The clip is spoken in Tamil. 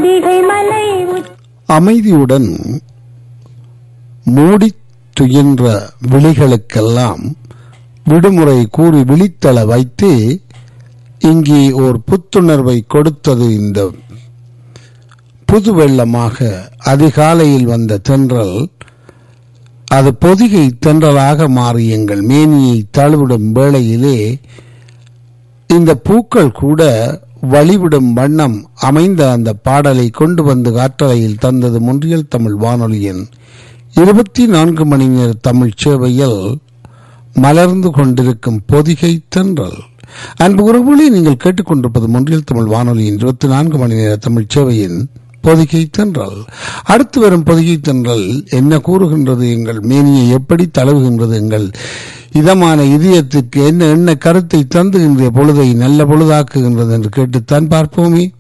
பொதிகை மலை உச்சி அமைதியுடன் மூடித் துயின்ற விழிகளுக்கெல்லாம் விடுமுறை கூறி விழித்தள வைத்து இங்கே ஓர் புத்துணர்வை கொடுத்தது இந்த புது வெள்ளமாக அதிகாலையில் வந்த தென்றல் அது பொதிகை தென்றலாக மாறி எங்கள் மேனியை தழுவிடும் வேளையிலே இந்த பூக்கள் கூட வழிவிடும் வண்ணம் அமைந்த அந்த பாடலை கொண்டு வந்து காற்றலையில் தந்தது முன்றியல் தமிழ் வானொலியின் இருபத்தி நான்கு மணி நேர தமிழ் சேவையில் மலர்ந்து கொண்டிருக்கும் பொதிகை தென்றல் அன்பு உறவுகளை நீங்கள் கேட்டுக்கொண்டிருப்பது முன்றியல் தமிழ் வானொலியின் இருபத்தி நான்கு மணி நேர தமிழ் சேவையின் பொதிகை தென்றல் அடுத்து வரும் பொதிகை தென்றல் என்ன கூறுகின்றது எங்கள் மேனியை எப்படி தழுவுகின்றது எங்கள் இதமான இதயத்திற்கு என்ன என்ன கருத்தை தந்துகின்ற பொழுதை நல்ல பொழுதாக்குகின்றது என்று கேட்டுத்தான் பார்ப்போமே